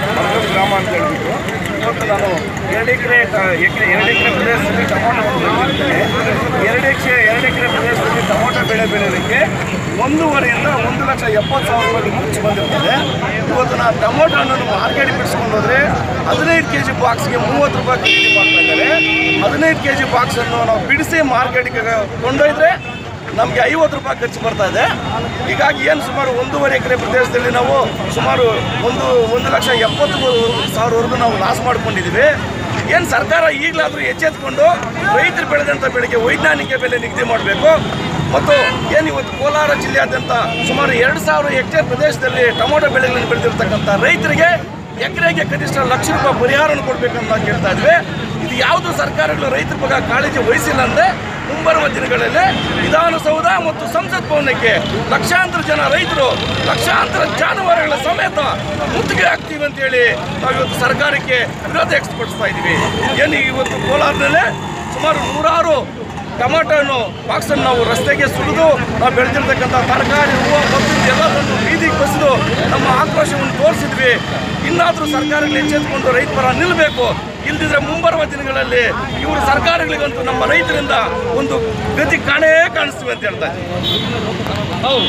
ಮರಗಲ್ ಗ್ರಾಮ ಅಂತ ಹೇಳ್ಬಿಟ್ಟು ಇವತ್ತು ನಾನು ಎರಡು ಎಕರೆ ಎಕರೆ ಎರಡು ಎಕರೆ ಪ್ರದೇಶದಲ್ಲಿ ಟೊಮೊಟೊ ಬೆಳೆದಿರ್ತೇನೆ ಎರಡು ಎಕರೆ ಎರಡು ಎಕರೆ ಪ್ರದೇಶದಲ್ಲಿ ಟೊಮೊಟೊ ಬೆಳೆ ಬೆಳೆಯೋದಕ್ಕೆ ಒಂದೂವರೆಯಿಂದ ಒಂದು ಲಕ್ಷ ಎಪ್ಪತ್ತು ಸಾವಿರ ರೂಪಾಯಿ ಮುಚ್ಚಿ ಬಂದಿರ್ತದೆ ಇವತ್ತು ನಾವು ಟೊಮೊಟೊ ಹಣ್ಣನ್ನು ಮಾರ್ಕೆಟಿಗೆ ಬಿಡಿಸ್ಕೊಂಡು ಹೋದರೆ ಹದಿನೈದು ಕೆ ಜಿ ಬಾಕ್ಸ್ಗೆ ಮೂವತ್ತು ರೂಪಾಯಿ ಖರೀದಿ ಮಾಡ್ತಾ ಇದ್ದಾರೆ ಹದಿನೈದು ಕೆ ಜಿ ಬಾಕ್ಸನ್ನು ನಾವು ಬಿಡಿಸಿ ಮಾರ್ಕೆಟಿಗೆ ಕೊಂಡೊಯ್ದರೆ ನಮಗೆ ಐವತ್ತು ರೂಪಾಯಿ ಖರ್ಚು ಬರ್ತಾ ಇದೆ ಹೀಗಾಗಿ ಏನು ಸುಮಾರು ಒಂದೂವರೆ ಎಕರೆ ಪ್ರದೇಶದಲ್ಲಿ ನಾವು ಸುಮಾರು ಒಂದು ಒಂದು ಲಕ್ಷ ಎಪ್ಪತ್ತು ಸಾವಿರವರೆಗೂ ನಾವು ಲಾಸ್ ಮಾಡ್ಕೊಂಡಿದ್ದೀವಿ ಏನು ಸರ್ಕಾರ ಈಗಲಾದರೂ ಎಚ್ಚೆತ್ಕೊಂಡು ರೈತರು ಬೆಳೆದಂಥ ಬೆಳೆಗೆ ವೈಜ್ಞಾನಿಕ ಬೆಲೆ ನಿಗದಿ ಮಾಡಬೇಕು ಮತ್ತು ಏನು ಇವತ್ತು ಕೋಲಾರ ಜಿಲ್ಲೆಯಾದ್ಯಂತ ಸುಮಾರು ಎರಡು ಸಾವಿರ ಹೆಕ್ಟೇರ್ ಪ್ರದೇಶದಲ್ಲಿ ಟೊಮೊಟೊ ಬೆಳೆಗಳನ್ನು ಬೆಳೆದಿರ್ತಕ್ಕಂಥ ರೈತರಿಗೆ ಎಕರೆಗೆ ಕನಿಷ್ಠ ಲಕ್ಷ ರೂಪಾಯಿ ಪರಿಹಾರವನ್ನು ಕೊಡಬೇಕಂತ ಕೇಳ್ತಾ ಇದ್ವಿ ಇದು ಯಾವುದು ಸರ್ಕಾರಗಳು ರೈತರ ಬಗ್ಗೆ ಕಾಳಜಿ ವಹಿಸಿಲ್ಲ ಅಂದರೆ ಮುಂಬರುವ ದಿನಗಳಲ್ಲಿ ವಿಧಾನಸೌಧ ಮತ್ತು ಸಂಸತ್ ಭವನಕ್ಕೆ ಲಕ್ಷಾಂತರ ಜನ ರೈತರು ಲಕ್ಷಾಂತರ ಜಾನುವಾರುಗಳ ಸಮೇತ ಮುತ್ತಿಗೆ ಹಾಕ್ತೀವಿ ಅಂತೇಳಿ ನಾವು ಇವತ್ತು ಸರ್ಕಾರಕ್ಕೆ ವಿರೋಧ ವ್ಯಕ್ತಪಡಿಸ್ತಾ ಇದ್ದೀವಿ ಏನು ಇವತ್ತು ಕೋಲಾರದಲ್ಲೇ ಸುಮಾರು ನೂರಾರು ಟೊಮಾಟೋನು ಬಾಕ್ಸನ್ನು ನಾವು ರಸ್ತೆಗೆ ಸುರಿದು ನಾವು ಬೆಳೆದಿರ್ತಕ್ಕಂಥ ತರಕಾರಿ ಹೂವು ಮತ್ತು ಎಲ್ಲದನ್ನು ಬೀದಿಗೆ ಬಸಿದು ನಮ್ಮ ಆಕ್ರೋಶವನ್ನು ತೋರಿಸಿದ್ವಿ ಇನ್ನಾದರೂ ಸರ್ಕಾರಗಳು ಎಚ್ಚೆತ್ತುಕೊಂಡು ರೈತ ಪರ ನಿಲ್ಲಬೇಕು ಇಲ್ದಿದ್ರೆ ಮುಂಬರುವ ದಿನಗಳಲ್ಲಿ ಇವರು ಸರ್ಕಾರಗಳಿಗಂತೂ ನಮ್ಮ ರೈತರಿಂದ ಒಂದು ಗತಿ ಕಾಣೇ ಕಾಣಿಸ್ತೀವಿ ಅಂತ ಹೇಳ್ತಾ ಇದ್ದೀವಿ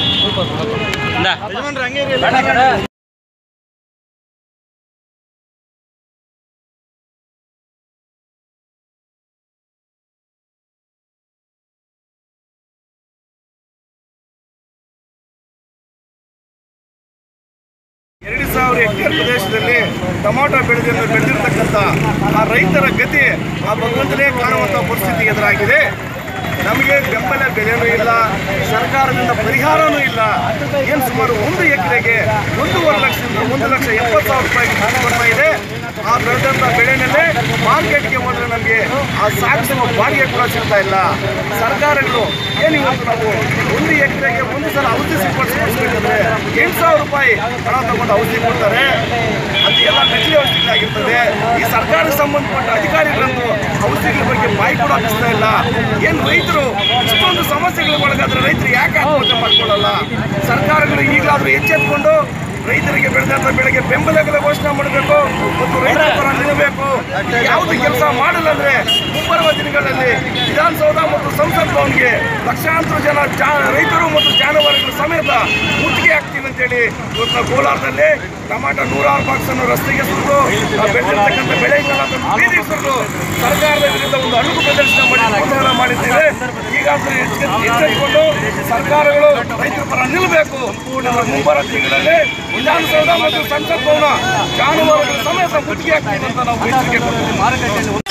ಎರಡು ಸಾವಿರ ಹೆಕ್ಟೇರ್ ಪ್ರದೇಶದಲ್ಲಿ ಟೊಮಾಟೊ ಬೆಳೆದ ಬೆಳೆದಿರ್ತಕ್ಕಂಥ ಆ ರೈತರ ಗತಿ ಆ ಭಗವಂತನೇ ಕಾಣುವಂಥ ಪರಿಸ್ಥಿತಿ ಎದುರಾಗಿದೆ ನಮಗೆ ಬೆಂಬಲ ಬೆಲೆನೂ ಇಲ್ಲ ಸರ್ಕಾರದಿಂದ ಪರಿಹಾರನೂ ಇಲ್ಲ ಏನು ಸುಮಾರು ಒಂದು ಎಕರೆಗೆ ಒಂದೂವರೆ ಲಕ್ಷದಿಂದ ಒಂದು ಲಕ್ಷ ಎಪ್ಪತ್ತು ಸಾವಿರ ರೂಪಾಯಿಗೆ ಖರ್ಚು ಬರ್ತಾ ಇದೆ ಆ ಬೆಳೆದಂಥ ಬೆಳೆನಲ್ಲೇ ಮಾರ್ಕೆಟ್ಗೆ ಹೋದ್ರೆ ನಮಗೆ ಆ ಸಾಗಿಸುವ ಬಾಡಿಗೆ ಕೂಡ ಸಿಗ್ತಾ ಇಲ್ಲ ಸರ್ಕಾರಗಳು ಏನು ಇವತ್ತು ನಾವು ಒಂದು ಎಕರೆಗೆ ಒಂದು ಸಲ ಔಷಧಿ ಸಿಂಪಡಿಸ್ಬೇಕಂದ್ರೆ ಎಂಟು ಸಾವಿರ ರೂಪಾಯಿ ಹಣ ತಗೊಂಡು ಔಷಧಿ ಕೊಡ್ತಾರೆ ಅದು ಎಲ್ಲ ನಕಲಿ ಔಷಧಿಗಳಾಗಿರ್ತದೆ ಈ ಸರ್ಕಾರಕ್ಕೆ ಸಂಬಂಧಪಟ್ಟ ಅಧಿಕಾರಿಗಳಂತೂ ಔಷಧಿಗಳ ಬಗ್ಗೆ ಬಾಯಿ ಕೂಡ ಹಾಕಿಸ್ತಾ ಇಲ್ಲ ಏನು ರೈತರು ಇಷ್ಟೊಂದು ಸಮಸ್ಯೆಗಳು ಒಳಗಾದ್ರೆ ರೈತರು ಯಾಕೆ ಆತ್ಮಹತ್ಯೆ ಮಾಡ್ಕೊಳ್ಳಲ್ಲ ಸರ್ಕಾರಗಳು ಈಗಲಾದರೂ ಎಚ್ಚೆತ್ಕೊಂಡು ರೈತರಿಗೆ ಬೆಳೆದಂಥ ಬೆಳೆಗೆ ಬೆಂಬಲ ಬೆಲೆ ಘೋಷಣೆ ಮಾಡಬೇಕು ಮತ್ತು ರೈತರ ಪರ ನಿಲ್ಲಬೇಕು ಯಾವುದು ಕೆಲಸ ಮಾಡಿಲ್ಲ ಅಂದ್ರೆ ಮುಂಬರುವ ದಿನಗಳಲ್ಲಿ ವಿಧಾನಸೌಧ ಮತ್ತು ಸಂಸತ್ ಭವನ್ಗೆ ಲಕ್ಷಾಂತರ ಜನ ಜಾ ರೈತರು ಮತ್ತು ಜಾನುವಾರುಗಳ ಸಮೇತ ಮುತ್ತಿಗೆ ಹಾಕ್ತೀವಿ ಅಂತೇಳಿ ಇವತ್ತು ನಾವು ಕೋಲಾರದಲ್ಲಿ ಟಮಾಟೊ ನೂರಾರು ಬಾಕ್ಸ್ ಅನ್ನು ರಸ್ತೆಗೆ ಸುರಿದು ನಾವು ಬೆಳೆದಿರ್ತಕ್ಕಂಥ ಬೆಳೆಗಳನ್ನ ತಂದು ಬೀದಿಗೆ ಸುರಿದು ಸರ್ಕಾರದ ವಿರುದ್ಧ ಒಂದು ಅಣುಕು ಪ್ರದರ್ಶನ ಮಾಡಿ ಗೊಂದಲ ಮಾಡಿದ್ದೇವೆ ಈಗಾಗಲೇ ಎಚ್ಚೆತ್ತುಕೊಂಡು ಸರ್ಕಾರಗಳು ರೈತರ ಪರ ನಿಲ್ಲಬೇಕು ನಮ್ಮ ಮುಂಬರುವ ದಿನಗಳಲ್ಲಿ ವಿಧಾನಸೌಧ ಮತ್ತು ಸಂಸತ್ ಭವನ ಜಾನುವಾರುಗಳ ಸಮೇತ ಮುತ್ತಿಗೆ ಹಾಕ್ತೀವಿ ಅಂತ ನಾವು ಎಚ್ಚರಿಕೆ ಕೊಡ್ತೀವಿ